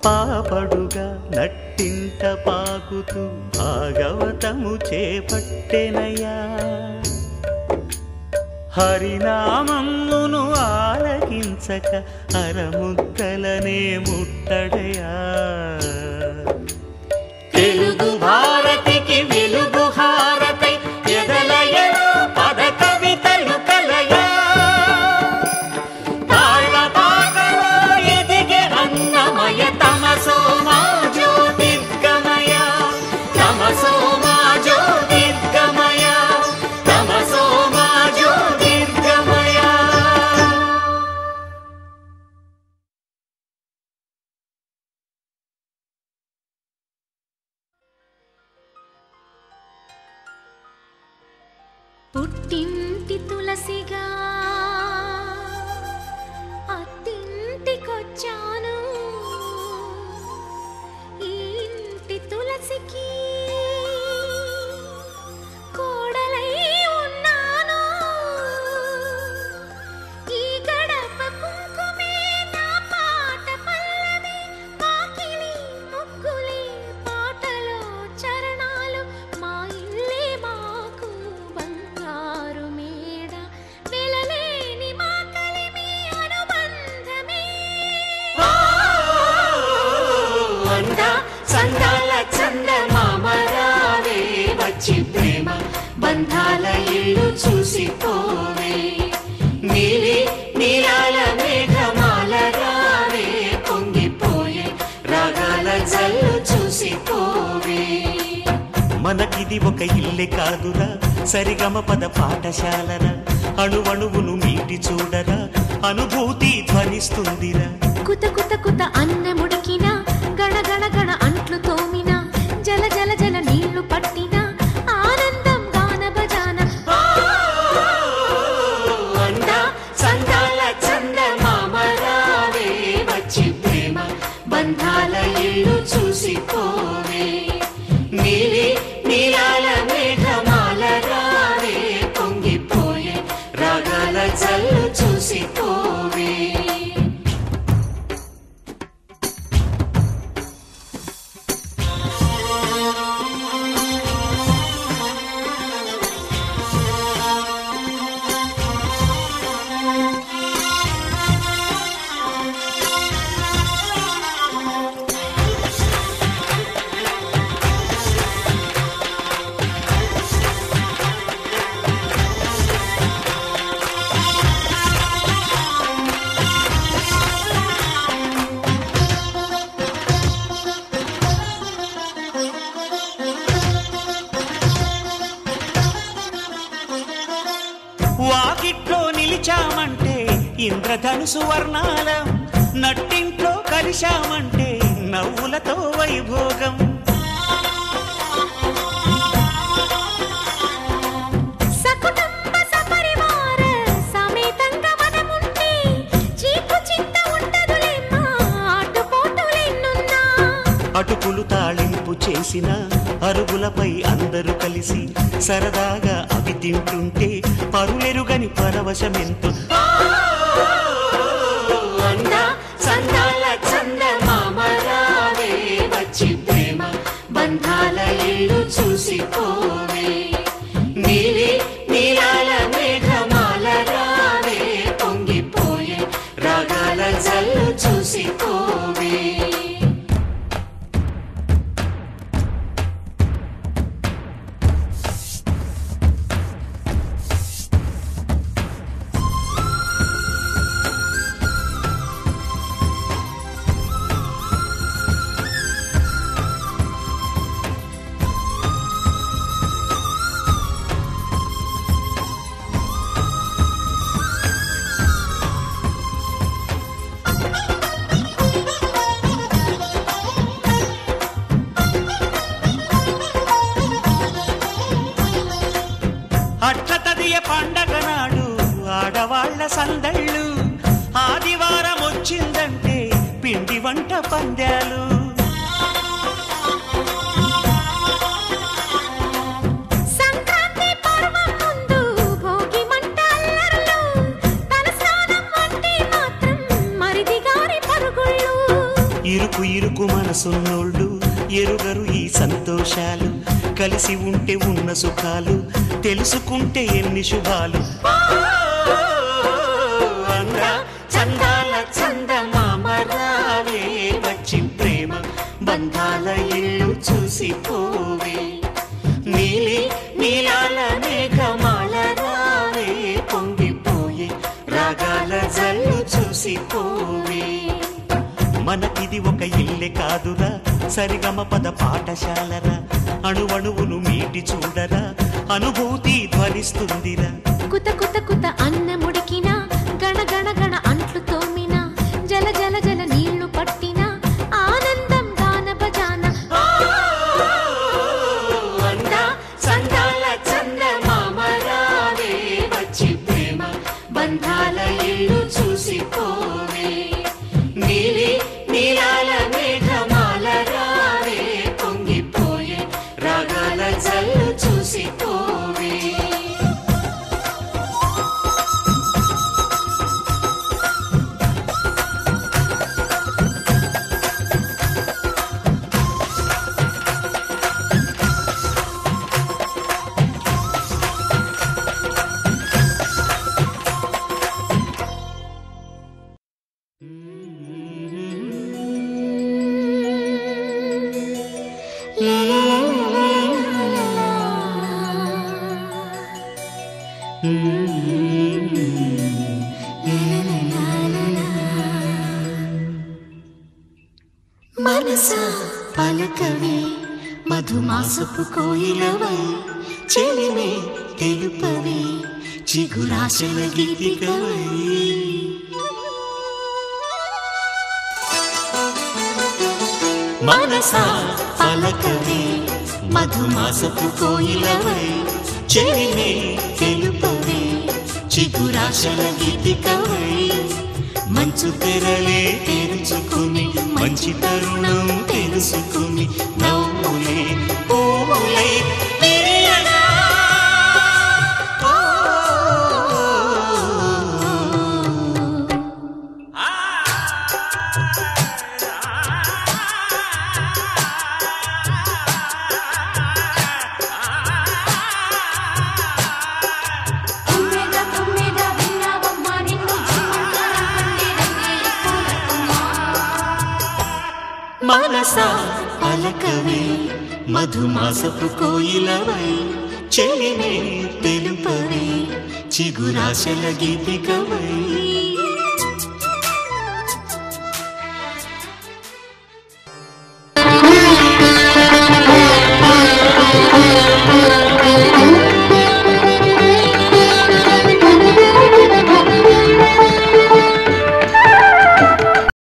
పాపడుగా నట్టింట పాకుతూ భాగవతము చేపట్టెనయ్యా హరినామమును ఆలకించక అరముద్దలనే ముట్టడయా తెలుగు భారతికి వెలుగు హారతై ఎదలయను పద కవితలు కలయా తాళ్ళ పాకలో ఎదిగే అన్నమయ తమసో మా జ్యోతిర్గమయ తమసో మా జ్యోతిర్గమయ తమసో మా జ్యోతిర్గమయ పుట్టింటి తులసిగా అత్తింటికొచ్చాను ఈ ఇంటి తులసికి కోడలై ఉన్నాను ఈ గడప కుంకుమే నా పాట పల్లవి పాకిలి ముగ్గులే పాటలో చరణాలు మా ఇల్లే మాకు బంగారు మేడ వెలలేని మా కలిమి అనుబంధమే అంద సందాల చంద మామరావే వచ్చి ప్రేమ బంధాల ఇల్లు చూసిపోవే నీలి నీలాల మేఘమాల రావే పొంగిపోయే రాగాల జల్లు చూసిపోవే మనకిది ఒక ఇల్లే కాదురా సరిగమ పద పాఠశాలరా అణువణువును మీటి చూడరా అనుభూతి ధ్వనిస్తుందిరా కుత కుత కుత అన్నముడికిన గణ గణ గణ అంట్లు తోమిన జల జల జల నీళ్లు పట్టిన ఆనందం గాన భజాన అంద సందాల చంద మామరావే వచ్చి ప్రేమ బంధాల ఇల్లు చూసిపోవే నీలి నీలాల మేఘమాల రావే పొంగిపోయే రాగాల జల్లు చూసిపోవే వాకిట్లో నిలిచామంటే ఇంద్రధనుసు వర్ణాలం నట్టింట్లో కలిశామంటే నవ్వులతో వైభోగం సకుటుంబ సపరివార సమేతంగా మనముంటే చీకు చింత ఉండదులేమ్మా ఆటుపోటులెన్నున్నా అటుకులు తాళింపు చేసిన అరుగులపై అందరూ కలిసి సరదాగా అవి తింటుంటే పరులెరుగని పరవశమెంతో అంద సందాల చంద మామరావే వచ్చి ప్రేమ బంధాల ఇల్లు చూసిపోవే నీలి నీలాల మేఘమాల రావే పొంగిపోయే రాగాల జల్లు చూసిపోవే అట్లతదియ పండగ నాడు ఆడవాళ్ల సందళ్ళు ఆదివారం వచ్చిందంటే పిండి వంట పందాలు సంక్రాంతి పర్వం ముందు భోగి మంట అల్లర్లు తలస్నానం అంటే మాత్రం మరిది గారి పరుగుళ్ళు ఇరుకు ఇరుకు ఇరుకు మనసున్నోళ్ళు ఎరుగరు ఈ సంతోషాలు కలిసి ఉంటే ఉన్న సుఖాలు తెలుసుకుంటే ఎన్ని శుభాలు అంద చందాల చందమామ రావే వచ్చి ప్రేమ బంధాల ఇల్లు చూసి పోవే నీలి నీలాల మేఘమాల రావే పొంగిపోయే రాగాల జల్లు చూసి పోవే మనకిది ఒక ఇల్లే కాదురా సరిగమ పద పాఠశాలరా అణువణువును మీటి చూడరా అనుభూతి ధ్వనిస్తుందిరా కుత కుత కుత అన్నముడికిన గణ గణ గణ అంట్లు తోమిన జల జల జల నీళ్లు పట్టిన ఆనందం గాన బజాన అంద సందాల చందమామ రావే వచ్చి ప్రేమ బంధాల ఇల్లు చూసి పోవే నీలి నీలాల మేఘమాల రావే పొంగిపోయే రాగాల జల్లు చూసి పోవే మనసా పలకవే మధుమాసపు కోయిలవై చెలిమే తెలుపవే చిగురాశల గీతికవై మనసా పలకవే మధుమాసపు కోయిలవై చెలిమే తెలుపవే చిగురాశల గీతికవై మంచు తెరలే తెరుచుకుని మంచి తరుణం తెలుసుకుని నవ్వులే పువ్వులే విరియనా. ఓ. తుమ్మెద తుమ్మెద విన్నావమ్మ నిన్ను జిమ్మంటారంటే రంగేలి పూలకుమ్మా మనసా పలకవే మధుమాసపు కోయిలవై చెలిమే తెలుపవే చిగురాశల గీతికవై